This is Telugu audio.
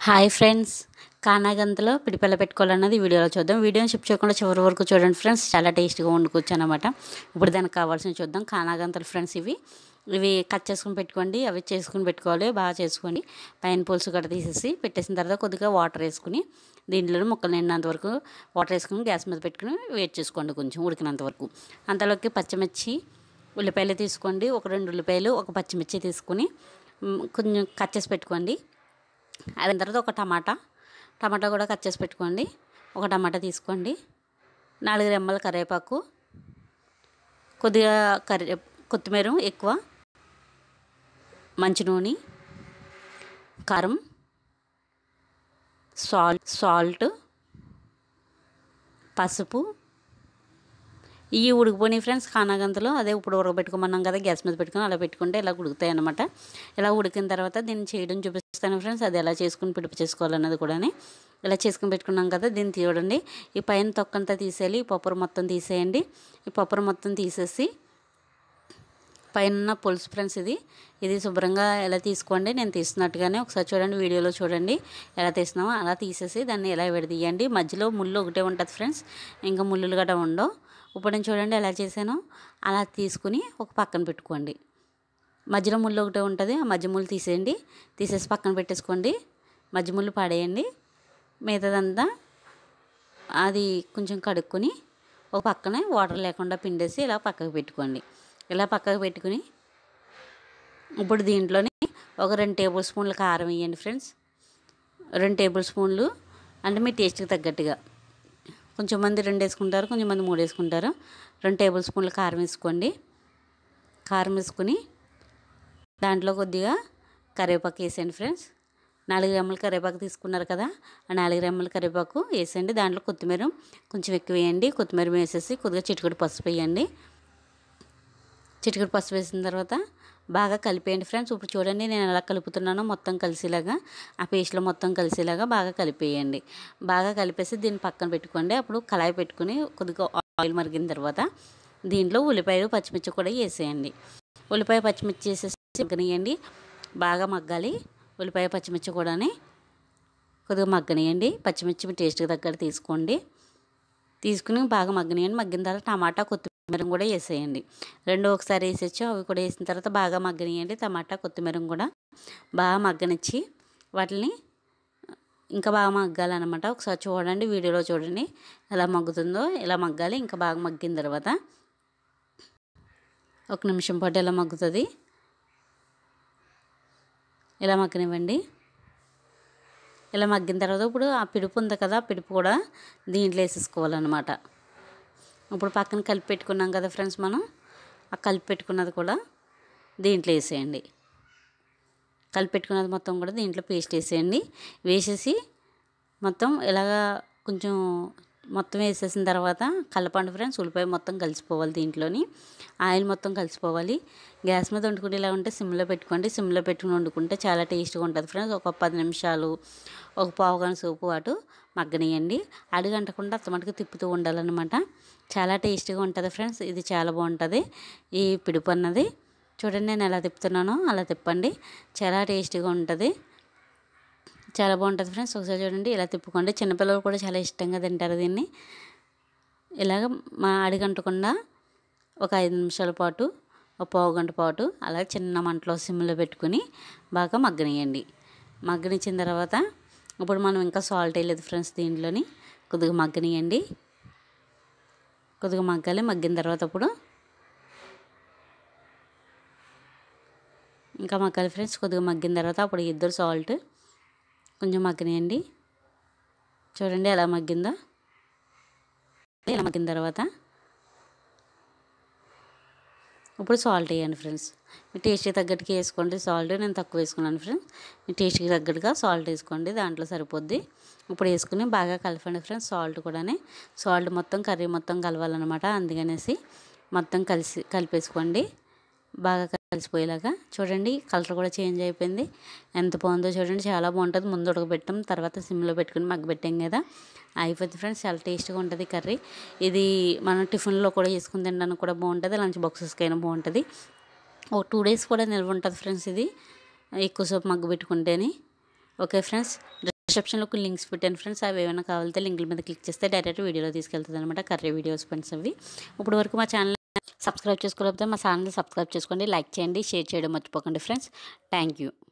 హాయ్ ఫ్రెండ్స్ కానాగంతలో పిడిపల్ల పెట్టుకోవాలన్నది వీడియోలో చూద్దాం వీడియోని షిప్ చేయకుండా చివరి వరకు చూడండి ఫ్రెండ్స్ చాలా టేస్ట్గా వండుకోవచ్చు అనమాట ఇప్పుడు దానికి కావాల్సిన చూద్దాం కానాగంతలు ఫ్రెండ్స్ ఇవి ఇవి కట్ చేసుకుని పెట్టుకోండి అవి చేసుకుని పెట్టుకోవాలి బాగా చేసుకోండి పైన పులుసు గట్ట తీసేసి పెట్టేసిన తర్వాత కొద్దిగా వాటర్ వేసుకుని దీంట్లో ముక్కలు నిండినంత వరకు వాటర్ వేసుకుని గ్యాస్ మీద పెట్టుకుని వేట్ చేసుకోండి కొంచెం ఉడికినంత వరకు అంతలోకి పచ్చిమిర్చి ఉల్లిపాయలు తీసుకోండి ఒక రెండు ఉల్లిపాయలు ఒక పచ్చిమిర్చి తీసుకుని మ్, కొంచెం కట్ చేసి పెట్టుకోండి అయిన తర్వాత ఒక టమాటా టమాటా కూడా కట్ చేసి పెట్టుకోండి ఒక టమాటా తీసుకోండి నాలుగు రెమ్మల కరివేపాకు కొద్దిగా కర్రీ కొత్తిమీర ఎక్కువ మంచి నూనె కారం సాల్ట్ సాల్ట్ పసుపు ఇవి ఉడికిపోయినాయి ఫ్రెండ్స్ కానాగంతలో అదే ఇప్పుడు ఉడకబెట్టుకోమన్నాం కదా గ్యాస్ మీద పెట్టుకుని అలా పెట్టుకుంటే ఇలా ఉడుకుతాయి అనమాట ఇలా ఉడికిన తర్వాత దీన్ని చేయడం చూపిస్తాను ఫ్రెండ్స్ అది ఎలా చేసుకుని పిడుపు చేసుకోవాలన్నది కూడా ఇలా చేసుకుని పెట్టుకున్నాం కదా దీన్ని చూడండి ఈ పైన తొక్కంతా తీసేయాలి ఈ పప్పురు మొత్తం తీసేయండి ఈ పప్పురు మొత్తం తీసేసి పైన పులుసు ఫ్రెండ్స్ ఇది ఇది శుభ్రంగా ఎలా తీసుకోండి నేను తీస్తున్నట్టుగానే ఒకసారి చూడండి వీడియోలో చూడండి ఎలా తీస్తున్నామో అలా తీసేసి దాన్ని ఎలా విడదీయండి మధ్యలో ముళ్ళు ఒకటే ఉంటుంది ఫ్రెండ్స్ ఇంకా ముళ్ళులు గట్రా ఉండవు ఇప్పుడు నేను చూడండి ఎలా చేశానో అలా తీసుకుని ఒక పక్కన పెట్టుకోండి మధ్యలో ముళ్ళు ఒకటే ఉంటుంది ఆ మధ్య ముళ్ళు తీసేయండి తీసేసి పక్కన పెట్టేసుకోండి మధ్య ముళ్ళు పడేయండి మిగతాదంతా అది కొంచెం కడుక్కొని ఒక పక్కనే వాటర్ లేకుండా పిండేసి ఇలా పక్కకు పెట్టుకోండి ఇలా పక్కకు పెట్టుకుని ఇప్పుడు దీంట్లోని ఒక రెండు టేబుల్ స్పూన్ల కారం వేయండి ఫ్రెండ్స్ రెండు టేబుల్ స్పూన్లు అంటే మీ టేస్ట్కి తగ్గట్టుగా కొంచెం మంది రెండు వేసుకుంటారు కొంచెం మంది మూడు వేసుకుంటారు రెండు టేబుల్ స్పూన్ల కారం వేసుకోండి కారం వేసుకుని దాంట్లో కొద్దిగా కరివేపాకు వేసేయండి ఫ్రెండ్స్ నాలుగు రెమ్మల కరివేపాకు తీసుకున్నారు కదా ఆ నాలుగు రెమ్మల కరివేపాకు వేసేయండి దాంట్లో కొత్తిమీర కొంచెం ఎక్కువ వేయండి కొత్తిమీర వేసేసి కొద్దిగా చిటికడు పసుపు వేయండి చిటికడు పసుపు వేసిన తర్వాత బాగా కలిపేయండి ఫ్రెండ్స్ ఇప్పుడు చూడండి నేను ఎలా కలుపుతున్నానో మొత్తం కలిసేలాగా ఆ పేస్ట్లో మొత్తం కలిసేలాగా బాగా కలిపేయండి బాగా కలిపేసి దీన్ని పక్కన పెట్టుకోండి అప్పుడు కళాయి పెట్టుకుని కొద్దిగా ఆయిల్ మరిగిన తర్వాత దీంట్లో ఉల్లిపాయలు పచ్చిమిర్చి కూడా వేసేయండి ఉల్లిపాయ పచ్చిమిర్చి వేసేసి మగ్గనియండి బాగా మగ్గాలి ఉల్లిపాయ పచ్చిమిర్చి కూడాని కొద్దిగా మగ్గనియండి పచ్చిమిర్చి మీ టేస్ట్కి తగ్గట్టు తీసుకోండి తీసుకుని బాగా మగ్గనియండి మగ్గిన తర్వాత టమాటా కొత్తిమీర కూడా వేసేయండి రెండు ఒకసారి వేసేచ్చు అవి కూడా వేసిన తర్వాత బాగా మగ్గనియండి టమాటా కొత్తిమీర కూడా బాగా మగ్గనిచ్చి వాటిని ఇంకా బాగా మగ్గాలన్నమాట ఒకసారి చూడండి వీడియోలో చూడండి ఎలా మగ్గుతుందో ఎలా మగ్గాలి ఇంకా బాగా మగ్గిన తర్వాత ఒక నిమిషం పాటు ఎలా మగ్గుతుంది ఇలా మగ్గనివ్వండి ఇలా మగ్గిన తర్వాత ఇప్పుడు ఆ పిడుపు ఉంది కదా ఆ పిడుపు కూడా దీంట్లో వేసేసుకోవాలన్నమాట ఇప్పుడు పక్కన కలిపి పెట్టుకున్నాం కదా ఫ్రెండ్స్ మనం ఆ కలిపి పెట్టుకున్నది కూడా దీంట్లో వేసేయండి కలిపి పెట్టుకున్నది మొత్తం కూడా దీంట్లో పేస్ట్ వేసేయండి వేసేసి మొత్తం ఇలాగా కొంచెం మొత్తం వేసేసిన తర్వాత కలపండి ఫ్రెండ్స్ ఉల్లిపాయ మొత్తం కలిసిపోవాలి దీంట్లోని ఆయిల్ మొత్తం కలిసిపోవాలి గ్యాస్ మీద వండుకుని ఇలా ఉంటే సిమ్లో పెట్టుకోండి సిమ్లో పెట్టుకుని వండుకుంటే చాలా టేస్ట్గా ఉంటుంది ఫ్రెండ్స్ ఒక పది నిమిషాలు ఒక పావు గంట సోపు అటు మగ్గనియండి అడుగంటకుండా అత్తమటుకు తిప్పుతూ ఉండాలన్నమాట చాలా టేస్టీగా ఉంటుంది ఫ్రెండ్స్ ఇది చాలా బాగుంటుంది ఈ పిడుపు అన్నది చూడండి నేను ఎలా తిప్పుతున్నానో అలా తిప్పండి చాలా టేస్టీగా ఉంటుంది చాలా బాగుంటుంది ఫ్రెండ్స్ ఒకసారి చూడండి ఇలా తిప్పుకోండి చిన్నపిల్లలు కూడా చాలా ఇష్టంగా తింటారు దీన్ని ఇలాగ మా అడిగంటకుండా ఒక ఐదు నిమిషాల పాటు ఒక పావు గంట పాటు అలా చిన్న మంటలో సిమ్లో పెట్టుకుని బాగా మగ్గనియండి మగ్గనిచ్చిన తర్వాత ఇప్పుడు మనం ఇంకా సాల్ట్ వేయలేదు ఫ్రెండ్స్ దీంట్లోని కొద్దిగా మగ్గనియండి కొద్దిగా మగ్గాలి మగ్గిన తర్వాత అప్పుడు ఇంకా మగ్గాలి ఫ్రెండ్స్ కొద్దిగా మగ్గిన తర్వాత అప్పుడు ఇద్దరు సాల్ట్ కొంచెం మగ్గనియండి చూడండి ఎలా మగ్గిందో ఇలా మగ్గిన తర్వాత ఇప్పుడు సాల్ట్ వేయండి ఫ్రెండ్స్ మీ టేస్ట్కి తగ్గట్టుగా వేసుకోండి సాల్ట్ నేను తక్కువ వేసుకున్నాను ఫ్రెండ్స్ మీ టేస్ట్కి తగ్గట్టుగా సాల్ట్ వేసుకోండి దాంట్లో సరిపోద్ది ఇప్పుడు వేసుకుని బాగా కలపండి ఫ్రెండ్స్ సాల్ట్ కూడా సాల్ట్ మొత్తం కర్రీ మొత్తం కలవాలన్నమాట అందుకనేసి మొత్తం కలిసి కలిపేసుకోండి బాగా కలిసిపోయేలాగా చూడండి కలర్ కూడా చేంజ్ అయిపోయింది ఎంత బాగుందో చూడండి చాలా బాగుంటుంది ముందు ఉడకబెట్టాం తర్వాత సిమ్లో పెట్టుకుని మగ్గబెట్టాం కదా అయిపోయింది ఫ్రెండ్స్ చాలా టేస్ట్గా ఉంటుంది కర్రీ ఇది మనం టిఫిన్లో కూడా వేసుకుని తినడానికి కూడా బాగుంటుంది లంచ్ బాక్సెస్కైనా బాగుంటుంది ఒక టూ డేస్ కూడా నిల్వ ఉంటుంది ఫ్రెండ్స్ ఇది ఎక్కువసేపు మగ్గబెట్టుకుంటేనే ఓకే ఫ్రెండ్స్ డిస్క్రిప్షన్లో కొన్ని లింక్స్ పెట్టాను ఫ్రెండ్స్ అవి ఏమైనా కావాలంటే లింకుల మీద క్లిక్ చేస్తే డైరెక్ట్ వీడియోలో తీసుకెళ్తుంది అనమాట కర్రీ వీడియోస్ ఫ్రెండ్స్ అవి ఇప్పుడు వరకు మా ఛానల్ సబ్స్క్రైబ్ చేసుకోలేకపోతే మా ఛానల్ సబ్స్క్రైబ్ చేసుకోండి లైక్ చేయండి షేర్ చేయడం మర్చిపోకండి ఫ్రెండ్స్ థ్యాంక్ యూ